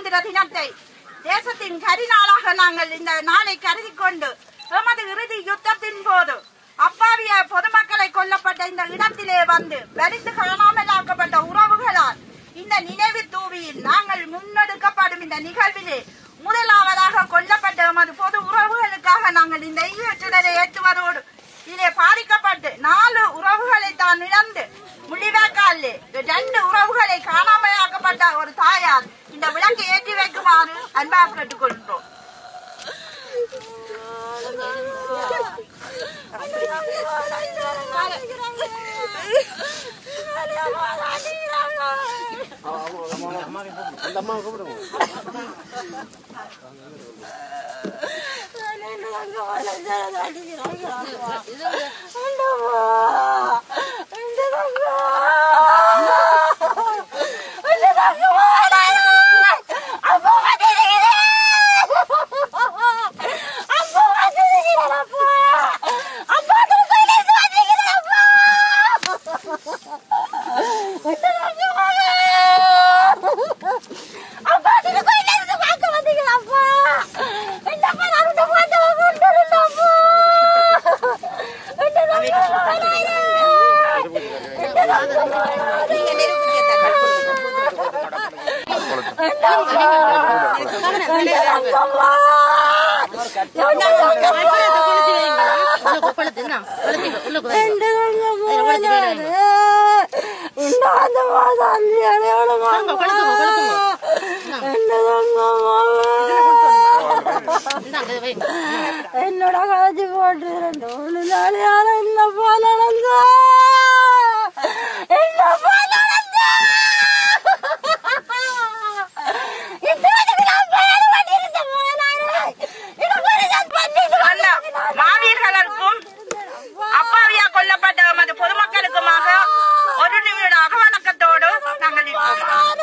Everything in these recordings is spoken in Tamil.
சுதந்திர தினத்தை தேசத்தின் கரிநாளாக நாங்கள் இந்த நாளை கருதி கொண்டு எமது இறுதி யுத்தத்தின் போது அப்பாவிய பொதுமக்களை கொல்லப்பட்ட இந்த இடத்திலே வந்து வரிந்து காணாமல் ஆக்கப்பட்ட உறவுகளால் இந்த நினைவு தூவியில் நாங்கள் முன்னெடுக்கப்படும் இந்த நிகழ்விலே முதலாவதாக கொல்லப்பட்ட எமது பொது உறவுகளுக்காக நாங்கள் இந்த ஈழச்சுடரை ஏற்றுவதோடு இதிலே பாதிக்கப்பட்டு நாலு உறவுகளை தான் இழந்து முடிவேக்காலே ரெண்டு உறவுகளை காணாமலாக்கப்பட்ட ஒரு தாயார் இந்த விளக்கை ஏற்றி வைக்குமாறு அன்பாக கேட்டுக்கொள்கிறோம் என்னோட காட்சி போட்டு ரெண்டு மூணு நாளையால என்னப்பா நடந்தா என்னப்பா நடந்தா மாவீரர்களுக்கும் அப்பாவியா கொல்லப்பட்ட எமது பொதுமக்களுக்குமாக ஒரு நிமிட அகவணக்கத்தோடு நாங்கள் இருக்கோம்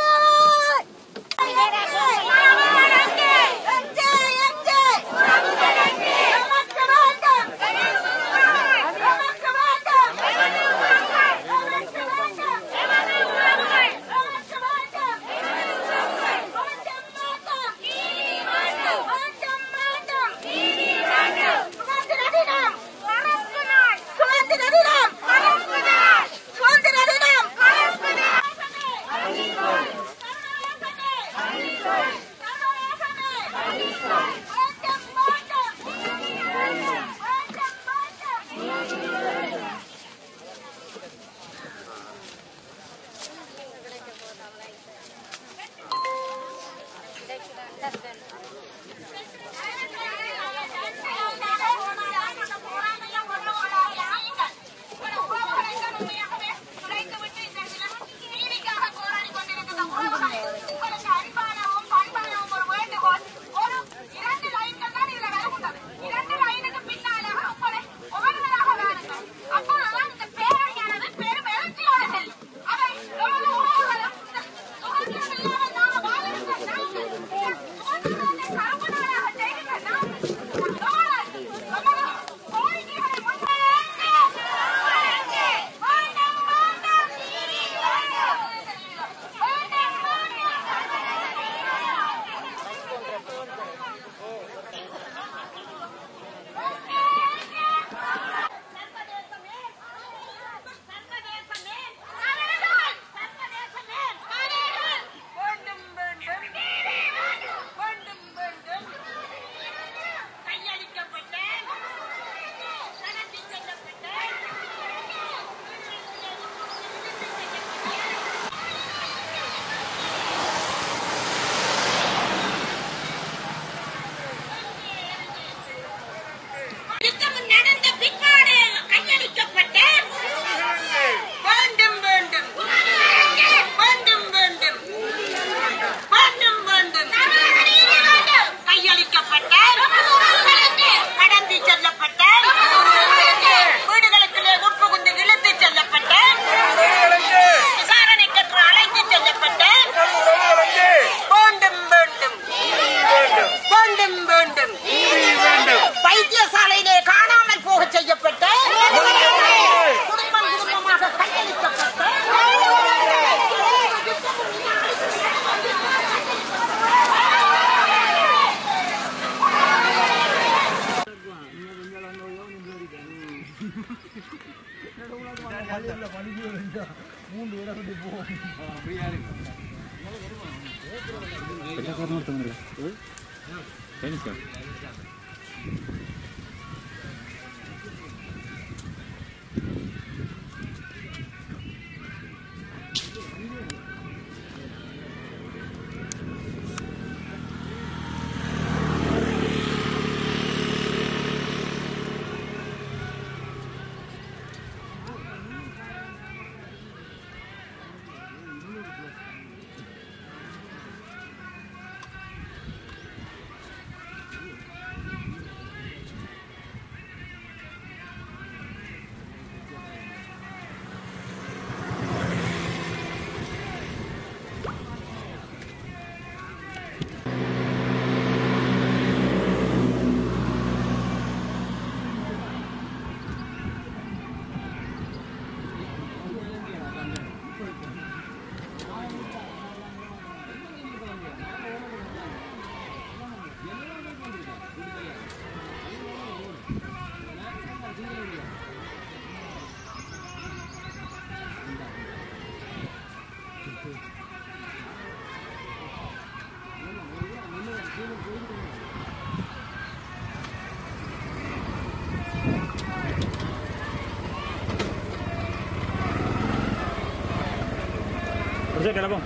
கொஞ்சம் கிளம்பும்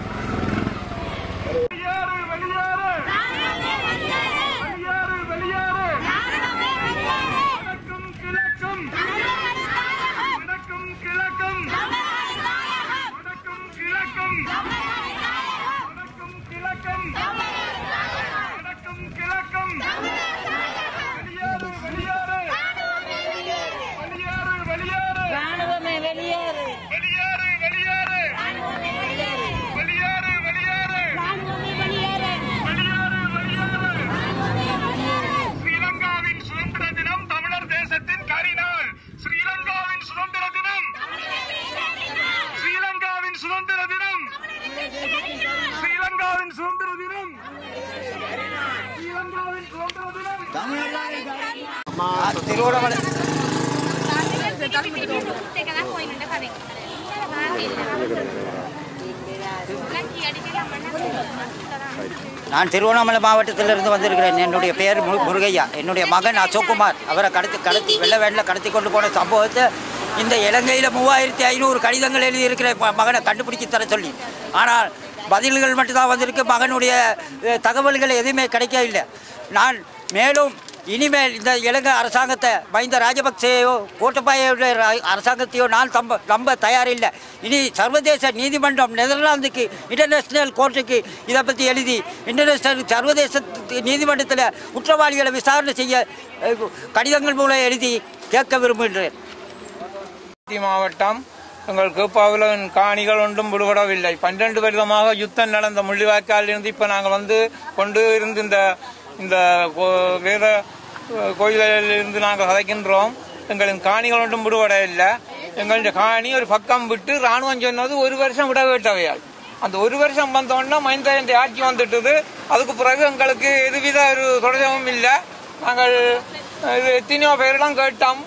வடக்கும் கிழக்கும் வடக்கும் கிழக்கும் வடக்கும் கிழக்கும் வடக்கும் கிழக்கும் வடக்கும் கிழக்கும் வெளியேறு வெளியேறு வெளியேறு வெளியேறு ராணுவமே வெளியேறு வெளியேறு வெளியேறு வெளியேறு வெளியேறு ராணுவமே வெளியேறு வெளியேறு வெளியேறு ஸ்ரீலங்காவின் சுதந்திர தினம் தமிழர் தேசத்தின் கரிநாள் ஸ்ரீலங்காவின் சுதந்திர தினம் ஸ்ரீலங்காவின் சுதந்திர தினம் ஸ்ரீலங்காவின் சுதந்திர தினம் ஸ்ரீலங்காவின் சுதந்திர தினம் திருவண்ணாமலை நான் திருவண்ணாமலை மாவட்டத்திலிருந்து வந்திருக்கிறேன் என்னுடைய பெயர் மு- முருகையா என்னுடைய மகன் அசோக்குமார் அவரை கடத்தி கடத்தி வெள்ள வேண்டில் கடத்தி கொண்டு போன சம்பவத்தை இந்த இலங்கையில் மூவாயிரத்தி ஐநூறு கடிதங்கள் எழுதியிருக்கிற ம- மகனை கண்டுபிடிச்சு தர சொல்லி ஆனால் பதில்கள் மட்டும்தான் வந்திருக்கு மகனுடைய அஹ், தகவல்கள் எதுவுமே கிடைக்கவில்லை நான் மேலும் இனிமேல் இந்த இலங்கை அரசாங்கத்தை மஹிந்த ராஜபக்சேயோ கோட்டபாயோட ரா- அரசாங்கத்தையோ நான் தம்ப நம்ப தயாரில்லை இனி சர்வதேச நீதிமன்றம் நெதர்லாந்துக்கு இன்டர்நேஷனல் கோர்ட்டுக்கு இதை பற்றி எழுதி இன்டர்நேஷனல் சர்வதேச நீதிமன்றத்தில் குற்றவாளிகளை விசாரணை செய்ய அஹ், கடிதங்கள் மூலம் எழுதி கேட்க விரும்புகின்றேன் திருச்சி மாவட்டம் எங்கள் கேப்பாவில் காணிகள் ஒன்றும் விடுபடவில்லை பன்னெண்டு வருடமாக யுத்தம் நடந்த முள்ளிவாய்க்காலில் இருந்து இப்போ நாங்கள் வந்து கொண்டு இருந்து இந்த இந்த கோ- வேத அஹ், கோயிலில் இருந்து நாங்கள் கதைக்கின்றோம் எங்களின் காணிகள் ஒன்றும் விடுபடவில்லை எங்களுடைய காணி ஒரு பக்கம் விட்டு ராணுவம் சொன்னது ஒரு வருஷம் விட வேட்டவையால் அந்த ஒரு வருஷம் வந்தோடனே மைந்த ஆட்சி வந்துட்டுது அதுக்கு பிறகு எங்களுக்கு எதுவித ஒரு தொடர்பும் இல்லை நாங்கள் அஹ், இது எத்தனையோ பேரெல்லாம் கேட்டோம்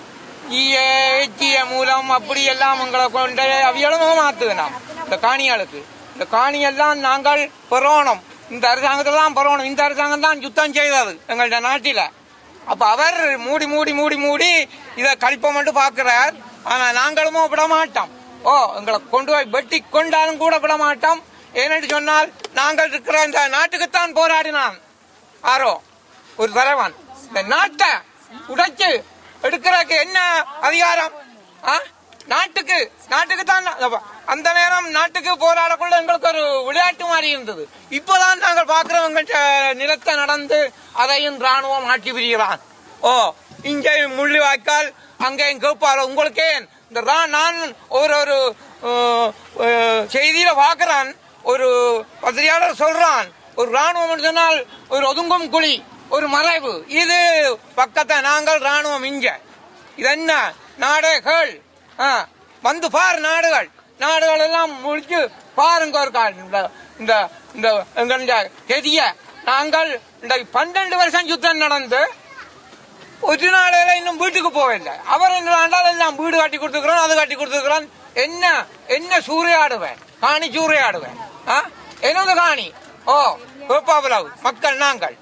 ஈஏ மூலம் அப்படி எல்லாம் எங்களை கொண்டு அவியலும் மாத்துவேன் இந்த காணிகளுக்கு இந்த காணியெல்லாம் நாங்கள் பெறணும் இந்த அரசாங்கத்தில் தான் பெறணும் இந்த அரசாங்கம் தான் யுத்தம் செய்தது எங்கள்ட நாட்டில அப்ப அவர் மூடி மூடி மூடி மூடி இதை கழிப்போம் மட்டும் பாக்குறார் ஆனா நாங்களும் விட மாட்டோம் ஓ எங்களை கொண்டு போய் வெட்டி கொண்டாலும் கூட விட மாட்டோம் ஏனென்று சொன்னால் நாங்கள் இருக்கிற இந்த நாட்டுக்குத்தான் போராடினான் ஆரோ ஒரு தலைவன் இந்த நாட்டை உடைச்சு எடுக்கிறதுக்கு என்ன அதிகாரம் ஆ? நாட்டுக்கு நாட்டுக்கு தான் அப்ப அந்த நேரம் நாட்டுக்கு போராடக்குள்ள எங்களுக்கு ஒரு விளையாட்டு மாதிரி இருந்தது இப்பதான் நாங்கள் பார்க்கிறோம் எங்கள்கிட்ட நிலத்தை நடந்து அதையும் ராணுவம் ஆட்சி பிரிகிறான் ஓ இங்கே முள்ளி வாய்க்கால் அங்கே கேட்பாரு உங்களுக்கு ஏன் இந்த ரா- நான் ஒரு ஒரு அஹ், அஹ், செய்தியில பார்க்கிறேன் ஒரு பத்திரிகையாளர் சொல்றான் ஒரு ராணுவம் சொன்னால் ஒரு ஒதுங்கும் குழி ஒரு மறைவு இது பக்கத்தை நாங்கள் ராணுவம் இங்க இது என்ன நாடுகள் ஆ, வந்து பார் நாடுகள் நாடுகள் எல்லாம் முடிச்சு பாருங்க ஒரு கால். இந்த இந்த இந்த எங்களுடைய கெதிய நாங்கள் இந்த பன்னெண்டு வருஷம் யுத்தம் நடந்து ஒரு நாளையில இன்னும் வீட்டுக்கு போகவில்லை அவர் என்ன வேண்டாம் எல்லாம் வீடு கட்டி கொடுத்துக்கிறோம் அது கட்டி கொடுத்துக்கிறோம் என்ன என்ன சூறையாடுவேன் காணி சூறையாடுவேன் ஆ? எனது காணி ஓ கோப்பாபுலாவு மக்கள் நாங்கள்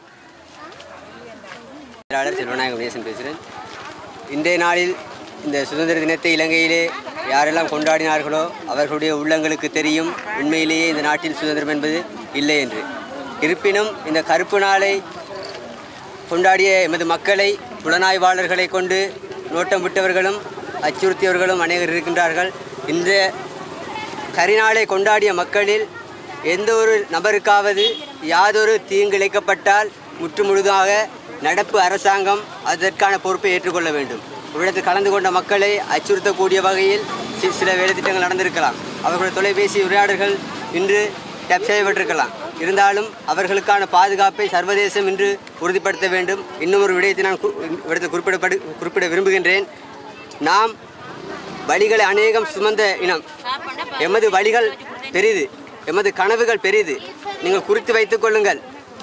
செயலாளர் செல்வநாயகம் கணேசன் பேசுகிறேன் இன்றைய நாளில் இந்த சுதந்திர தினத்தை இலங்கையிலே யாரெல்லாம் கொண்டாடினார்களோ அவர்களுடைய உள்ளங்களுக்கு தெரியும் உண்மையிலேயே இந்த நாட்டில் சுதந்திரம் என்பது இல்லை என்று இருப்பினும் இந்த கருப்பு நாளை கொண்டாடிய எமது மக்களை புலனாய்வாளர்களை கொண்டு நோட்டம் விட்டவர்களும் அச்சுறுத்தியவர்களும் அநேகர் இருக்கின்றார்கள் இந்த கரிநாளை கொண்டாடிய மக்களில் எந்த ஒரு நபருக்காவது யாதொரு தீங்கு இழைக்கப்பட்டால் முற்றுமுழுதாக நடப்பு அரசாங்கம் அதற்கான பொறுப்பை ஏற்றுக்கொள்ள வேண்டும் இவ்விடத்தில் கலந்து கொண்ட மக்களை அச்சுறுத்தக்கூடிய வகையில் சி- சில வேலைத்திட்டங்கள் நடந்திருக்கலாம் அவர்களுடைய தொலைபேசி உரையாடல்கள் இன்று டப் செய்யப்பட்டிருக்கலாம் இருந்தாலும் அவர்களுக்கான பாதுகாப்பை சர்வதேசம் இன்று உறுதிப்படுத்த வேண்டும் இன்னும் ஒரு விடயத்தை நான் கு- இவ்விடத்தில் குறிப்பிடப்படு குறிப்பிட விரும்புகின்றேன் நாம் வழிகளை அநேகம் சுமந்த இனம் எமது வழிகள் பெரிது எமது கனவுகள் பெரிது நீங்கள் குறித்து வைத்துக் கொள்ளுங்கள்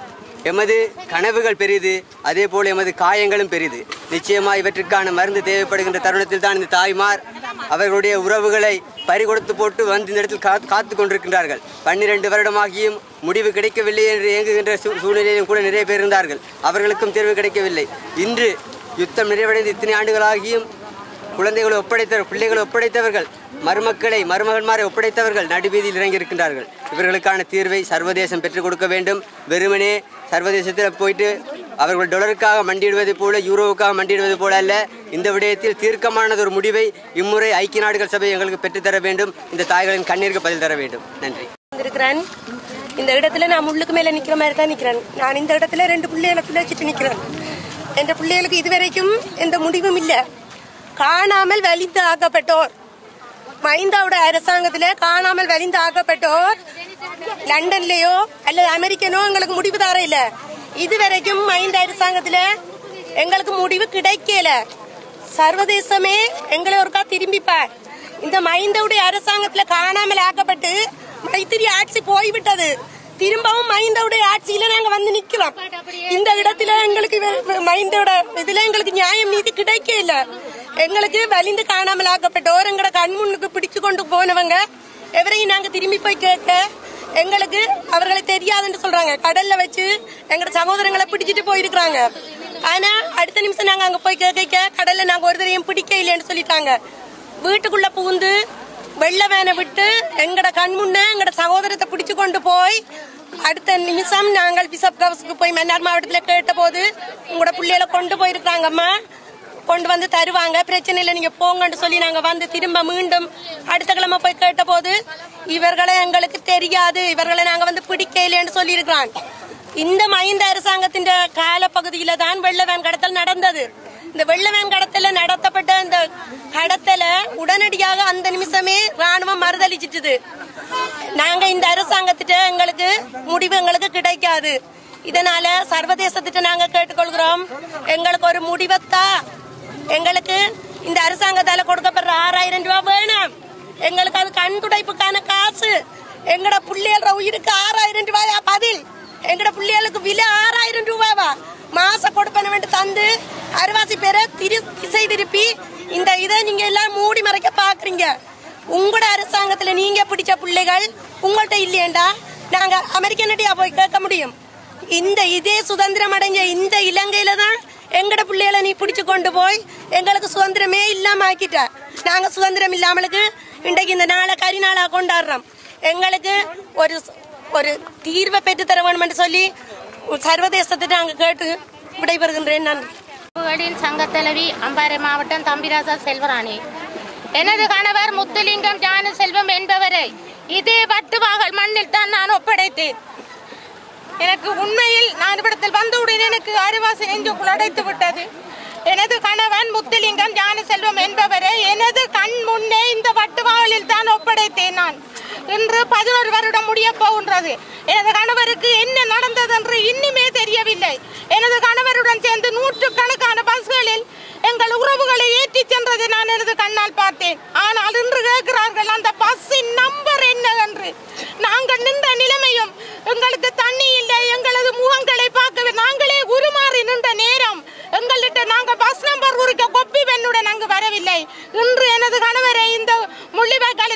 எமது கனவுகள் பெரிது அதே போல் எமது காயங்களும் பெரிது நிச்சயமா இவற்றிற்கான மருந்து தேவைப்படுகின்ற தருணத்தில் தான் இந்த தாய்மார் அவர்களுடைய உறவுகளை பறிகொடுத்து போட்டு வந்து இந்த இடத்தில் காத்து காத்து கொண்டிருக்கின்றார்கள் பன்னிரண்டு வருடமாகியும் முடிவு கிடைக்கவில்லை என்று இயங்குகின்ற சூ- சூழ்நிலையிலும் கூட நிறைய பேர் இருந்தார்கள் அவர்களுக்கும் தேர்வு கிடைக்கவில்லை இன்று யுத்தம் நிறைவடைந்து இத்தனை ஆண்டுகளாகியும் குழந்தைகளை ஒப்படைத்த பிள்ளைகளை ஒப்படைத்தவர்கள் மருமக்களை மருமகன்மாரை ஒப்படைத்தவர்கள் நடுவீதியில் இறங்கியிருக்கின்றார்கள் இவர்களுக்கான தீர்வை சர்வதேசம் பெற்றுக் கொடுக்க வேண்டும் வெறுமனே சர்வதேசத்தில் போயிட்டு அவர்கள் டொலருக்காக மண்டியிடுவது போல யூரோவுக்காக மண்டியிடுவது போல அல்ல இந்த விடயத்தில் தீர்க்கமானது ஒரு முடிவை இம்முறை ஐக்கிய நாடுகள் சபை எங்களுக்கு பெற்றுத்தர வேண்டும் இந்த தாய்களின் கண்ணீருக்கு பதில் தர வேண்டும் நன்றி இருக்கிறேன் இந்த இடத்துல நான் முள்ளுக்கு மேல நிக்கிற மாதிரி தான் நிக்கிறேன் நான் இந்த இடத்துல ரெண்டு பிள்ளைகளை பிள்ளை வச்சுட்டு நிக்கிறேன் என் பிள்ளைகளுக்கு இதுவரைக்கும் எந்த முடிவும் இல்ல காணாமல் வலிந்து ஆக்கப்பட்டோர் மைந்தாவோட அரசாங்கத்துல காணாமல் வலிந்து ஆக்கப்பட்டோர் லண்டன்லயோ அல்லது அமெரிக்கனோ எங்களுக்கு முடிவு தர இல்ல இதுவரைக்கும் மைந்த அரசாங்கத்துல எங்களுக்கு முடிவு கிடைக்கல சர்வதேசமே எங்களை ஒருக்கா திரும்பிப்பார் இந்த மைந்தவுடைய அரசாங்கத்துல காணாமல் ஆக்கப்பட்டு மைத்திரி ஆட்சி போய்விட்டது திரும்பவும் மைந்தவுடைய ஆட்சியில நாங்க வந்து நிக்கிறோம் இந்த இடத்துல எங்களுக்கு வே- மைந்தோட இதுல எங்களுக்கு நியாயம் நீதி கிடைக்கல எங்களுக்கு வலிந்து காணாமல் ஆக்கப்பட்டோர் எங்களோட கண் முன்னுக்கு பிடிச்சு கொண்டு போனவங்க எவரையும் நாங்க திரும்பி போய் கேட்க எங்களுக்கு அவர்களை தெரியாதுன்னு சொல்றாங்க கடல்ல வச்சு எங்களோட சகோதரங்களை பிடிச்சிட்டு போயிருக்கிறாங்க ஆனா அடுத்த நிமிஷம் நாங்க அங்க போய் கேட்க கடல்ல நாங்க ஒரு தரையும் பிடிக்க இல்லைன்னு சொல்லிட்டாங்க வீட்டுக்குள்ள புகுந்து வெள்ள வேனை விட்டு எங்கட கண் முன்ன எங்கட சகோதரத்தை பிடிச்சு கொண்டு போய் அடுத்த நிமிஷம் நாங்கள் பிசப் ஹவுஸுக்கு போய் மன்னார் மாவட்டத்தில் கேட்ட போது உங்களோட பிள்ளைகளை கொண்டு போயிருக்காங்கம்மா கொண்டு வந்து தருவாங்க பிரச்சனை இல்லை நீங்க போங்கன்னு சொல்லி நாங்க வந்து திரும்ப மீண்டும் அடுத்த கிழமை போய் கேட்ட போது இவர்களை எங்களுக்கு தெரியாது இவர்களை நாங்க வந்து பிடிக்கலைன்னு சொல்லி இந்த மஹிந்த அரசாங்கத்தின் காலப்பகுதியில தான் வெள்ள வேன் கடத்தல் நடந்தது இந்த வெள்ள வேன் கடத்தல நடத்தப்பட்ட இந்த கடத்தல உடனடியாக அந்த நிமிஷமே ராணுவம் மறுதளிச்சிட்டுது நாங்க இந்த அரசாங்கத்திட்ட எங்களுக்கு முடிவு எங்களுக்கு கிடைக்காது இதனால சர்வதேசத்திட்ட நாங்க கேட்டுக்கொள்கிறோம் எங்களுக்கு ஒரு முடிவத்தா எங்களுக்கு இந்த அரசாங்கத்தால கொடுக்கப்படுற ஆறாயிரம் ரூபாய் வேணும் எங்களுக்கு அது கண் துடைப்புக்கான காசு எங்கட பிள்ளைகள உயிருக்கு ஆறாயிரம் ரூபாயா பதில் எங்கட பிள்ளைகளுக்கு விலை ஆறாயிரம் ரூபாவா மாச கொடுப்பன வேண்டி தந்து அரிவாசி பேரை திரு திசை திருப்பி இந்த இதை நீங்க எல்லாம் மூடி மறைக்க பாக்குறீங்க உங்களோட அரசாங்கத்துல நீங்க பிடிச்ச பிள்ளைகள் உங்கள்ட்ட இல்லையேண்டா நாங்க அமெரிக்கனடியா போய் கேட்க முடியும் இந்த இதே சுதந்திரம் அடைஞ்ச இந்த இலங்கையில தான் எங்கட பிள்ளைகளை நீ பிடிச்சு கொண்டு போய் எங்களுக்கு சுதந்திரமே இல்லாம ஆக்கிட்ட நாங்க சுதந்திரம் இல்லாமலுக்கு இன்றைக்கு இந்த நாளை கரி நாளா கொண்டாடுறோம் எங்களுக்கு ஒரு ஒரு தீர்வை பெற்று தர வேணும்னு சொல்லி சர்வதேசத்தை நாங்க கேட்டு விடைபெறுகின்றேன் நன்றி உறவுகளின் சங்கத் தலைவி அம்பாறை மாவட்டம் தம்பிராசா செல்வராணி எனது கணவர் முத்துலிங்கம் ஞான செல்வம் என்பவரை இதே வட்டுவாகல் மண்ணில் தான் நான் ஒப்படைத்தேன் எனக்கு உண்மையில் நான் இவ்விடத்தில் வந்தவுடன் எனக்கு அருவாசி நெஞ்சுக்குள் அடைத்து விட்டது எனது கணவன் முத்துலிங்கம் ஞான செல்வம் என்பவரை எனது கண் முன்னே இந்த வட்டுவாகலில் தான் ஒப்படைத்தேன் நான் இன்று பதினோரு வருடம் முடிய போகின்றது எனது கணவருக்கு என்ன நடந்தது என்று இன்னுமே தெரியவில்லை எனது கணவருடன் சேர்ந்து நூற்றுக்கணக்கான பஸ்களில் எங்கள் உறவுகளை ஏற்றி சென்றதை நான் எனது கண்ணால் பார்த்தேன் ஆனால் இன்று கேட்கிறார்கள் அந்த பஸ்ஸின் நம்பர் என்ன என்று நாங்கள் நின்ற நிலைமையும் எங்களுக்கு தண்ணி இல்லை எங்களது முகங்களை பார்க்க நாங்களே உருமாறி நின்ற நேரம் எங்கள்கிட்ட நாங்கள் பஸ் நம்பர் குறிக்க கொப்பி பெண்ணுடன் அங்கு வரவில்லை இன்று எனது கணவரை இந்த முள்ளிவாய்க்கால்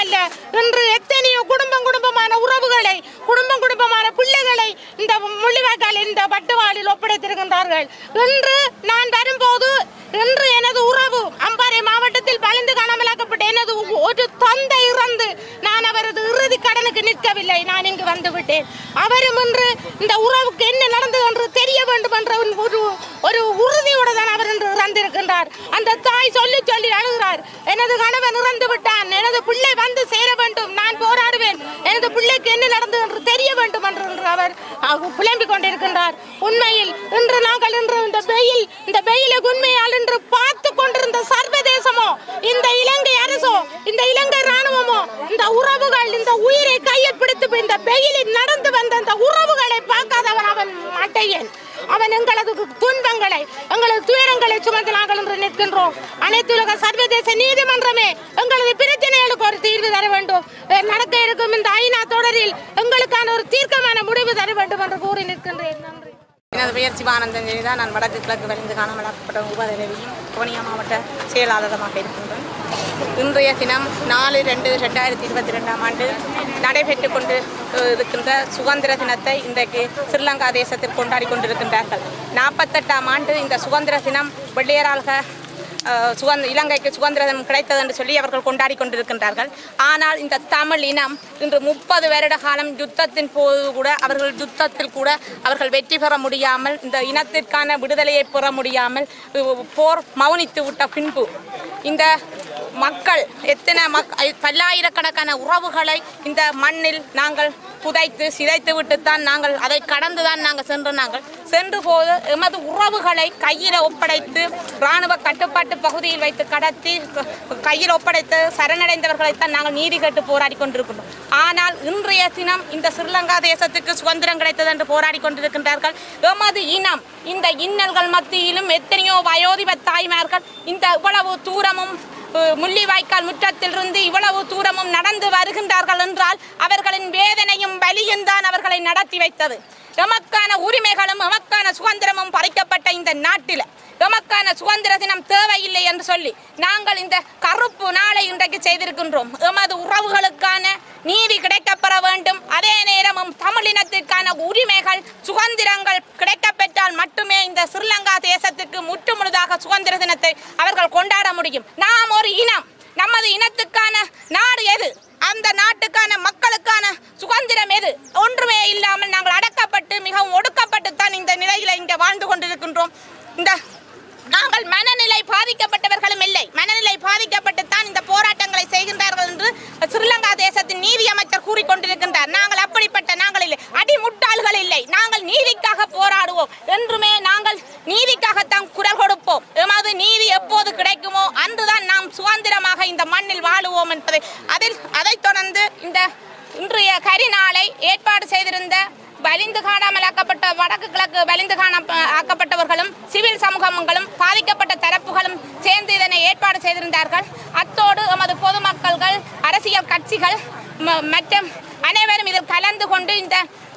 மட்டுமல்ல இன்று எத்தனையோ குடும்பம் குடும்பமான உறவுகளை குடும்பம் குடும்பமான பிள்ளைகளை இந்த முள்ளிவாய்க்கால் இந்த பட்டுவாளில் ஒப்படைத்திருக்கின்றார்கள் இன்று நான் வரும்போது இன்று எனது உறவு அம்பாறை மாவட்டத்தில் பழிந்து காணாமலாக்கப்பட்ட எனது ஒரு தந்தை இறந்து நான் அவரது இறுதி கடனுக்கு நிற்கவில்லை நான் இங்கு வந்து விட்டேன் அவரும் இன்று இந்த உறவுக்கு என்ன நடந்தது என்று தெரிய வேண்டும் என்ற ஒரு- ஒரு ஒரு உறுதியோடு தான் அவர் இன்று இறந்திருக்கின்றார் அந்த தாய் சொல்லி சொல்லி அழுகிறார் எனது கணவன் இறந்து விட்டான் எனது பிள்ளை வந்து சேர வேண்டும் நான் போராடுவேன் எனது பிள்ளைக்கு என்ன நடந்தது என்று தெரிய வேண்டும் என்று இன்று அவர் அஹ், புலம்பிக் கொண்டிருக்கின்றார் உண்மையில் இன்று நாங்கள் இன்று இந்த வெயில் இந்த வெயிலுக்கு உண்மையால் இன்று பார்த்து கொண்டிருந்த சர்வதேசமோ இந்த இலங்கை அரசோ இந்த இலங்கை ராணுவமோ இந்த உறவுகள் இந்த உயிரை கையில் பிடித்து இந்த வெயிலில் நடந்து வந்த இந்த உறவுகளை பார்க்காதவன் அவன் மட்டையன் அவன் எங்களது துன்பங்களை எங்களது துயரங்களை சுமந்து நாங்கள் இன்று நிற்கின்றோம் அனைத்து உலக சர்வதேச நீதிமன்றமே எங்களது பிரச்சனைகளுக்கு ஒரு தீர்வு தர வேண்டும் அஹ் நடக்க இருக்கும் இந்த ஐநா தொடரில் எங்களுக்கான ஒரு தீர்க்கமான முடிவு தர வேண்டும் என்று கூறி நிற்கின்றேன் நன்றி எனது பெயர் சிவானந்தன் ஜெனிதா நான் வடக்கு கிழக்கு வலிந்து காணாமலாக்கப்பட்ட உபதலைவியும் கோனியா மாவட்ட செயலாளருமாக இருக்கின்றேன் இன்றைய தினம் நாலு ரெண்டு ரெண்டாயிரத்தி இருபத்தி ரெண்டாம் ஆண்டு நடைபெற்று கொண்டு அஹ், இருக்கின்ற சுதந்திர தினத்தை இன்றைக்கு ஸ்ரீலங்கா தேசத்தில் கொண்டாடி கொண்டிருக்கின்றார்கள் நாற்பத்தெட்டாம் ஆண்டு இந்த சுதந்திர தினம் வெள்ளையராக அஹ், சுதந்திர இலங்கைக்கு சுதந்திரம் கிடைத்தது என்று சொல்லி அவர்கள் கொண்டாடி கொண்டிருக்கின்றார்கள் ஆனால் இந்த தமிழ் இனம் இன்று முப்பது வருட காலம் யுத்தத்தின் போது கூட அவர்கள் யுத்தத்தில் கூட அவர்கள் வெற்றி பெற முடியாமல் இந்த இனத்திற்கான விடுதலையை பெற முடியாமல் அஹ், போர் மௌனித்து விட்ட பின்பு இந்த மக்கள் எத்தனை மக் பல்லாயிரக்கணக்கான உறவுகளை இந்த மண்ணில் நாங்கள் புதைத்து சிதைத்து விட்டுத்தான் நாங்கள் அதை கடந்து தான் நாங்கள் சென்று நாங்கள் சென்று போது எமது உறவுகளை கையில் ஒப்படைத்து இராணுவ கட்டுப்பாட்டு பகுதியில் வைத்து கடத்தி க- கையில் ஒப்படைத்து சரணடைந்தவர்களைத்தான் நாங்கள் நீதி கேட்டு போராடி கொண்டிருக்கின்றோம் ஆனால் இன்றைய தினம் இந்த ஸ்ரீலங்கா தேசத்துக்கு சுதந்திரம் கிடைத்தது என்று போராடி கொண்டிருக்கின்றார்கள் எமது இனம் இந்த இன்னல்கள் மத்தியிலும் எத்தனையோ வயோதிப தாய்மார்கள் இந்த இவ்வளவு தூரமும் அஹ், முள்ளிவாய்க்கால் முற்றத்திலிருந்து இவ்வளவு தூரமும் நடந்து வருகின்றார்கள் என்றால் அவர்களின் வேதனையும் வலியும் தான் அவர்களை நடத்தி வைத்தது எமக்கான உரிமைகளும் எமக்கான சுதந்திரமும் பறிக்கப்பட்ட இந்த நாட்டில் எமக்கான சுதந்திர தினம் தேவையில்லை என்று சொல்லி நாங்கள் இந்த கருப்பு நாளை இன்றைக்கு செய்திருக்கின்றோம் எமது உறவுகளுக்கான நீதி கிடைக்கப்பெற வேண்டும் அதே நேரமும் தமிழினத்திற்கான உரிமைகள் சுதந்திரங்கள் கிடைக்கப்பெற்றால் மட்டுமே இந்த ஸ்ரீலங்கா தேசத்துக்கு முற்று முழுதாக சுதந்திர தினத்தை அவர்கள் கொண்டாட முடியும் நாம் ஒரு இனம் நமது இனத்துக்கான நாடு எது அந்த நாட்டுக்கான மக்களுக்கான சுதந்திரம் எது ஒன்றுமே இல்லாமல் நாங்கள் அடக்கப்பட்டு மிகவும் ஒடுக்கப்பட்டு தான் இந்த நிலையில இங்கே வாழ்ந்து கொண்டிருக்கின்றோம் இந்த நாங்கள் மனநிலை பாதிக்கப்பட்டவர்களும் இல்லை மனநிலை பாதிக்கப்பட்டு தான் இந்த போராட்டங்களை செய்கின்றார்கள் என்று ஸ்ரீலங்கா தேசத்தின் நீதி அமைச்சர் கூறிக்கொண்டிருக்கின்றார் நாங்கள் அப்படிப்பட்ட நாங்கள் இல்லை அடிமுட்டாள்கள் இல்லை நாங்கள் நீதிக்காக போராடுவோம் என்றுமே நாங்கள் நீதிக்காகத்தான் குரல் கொடுப்போம் எமது நீதி எப்போது கிடைக்குமோ அன்றுதான் நாம் சுதந்திரமாக இந்த மண்ணில் வாழுவோம் என்பதை அதில் அதைத் தொடர்ந்து இந்த இன்றைய கரிநாளை ஏற்பாடு செய்திருந்த வலிந்து காணாமல் ஆக்கப்பட்ட வடக்கு கிழக்கு வலிந்து காண ஆக்கப்பட்டவர்களும் சிவில் சமூகங்களும் பாதிக்கப்பட்ட தரப்புகளும் சேர்ந்து இதனை ஏற்பாடு செய்திருந்தார்கள் அத்தோடு எமது பொதுமக்கள்கள் அரசியல் கட்சிகள் ம- மற்றும் அனைவரும் இதில் கலந்து கொண்டு இந்த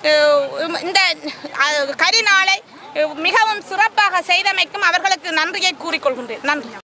அஹ், இந்த அஹ், கரிநாளை அஹ், மிகவும் சிறப்பாக செய்தமைக்கும் அவர்களுக்கு நன்றியை கூறிக்கொள்கின்றேன் நன்றி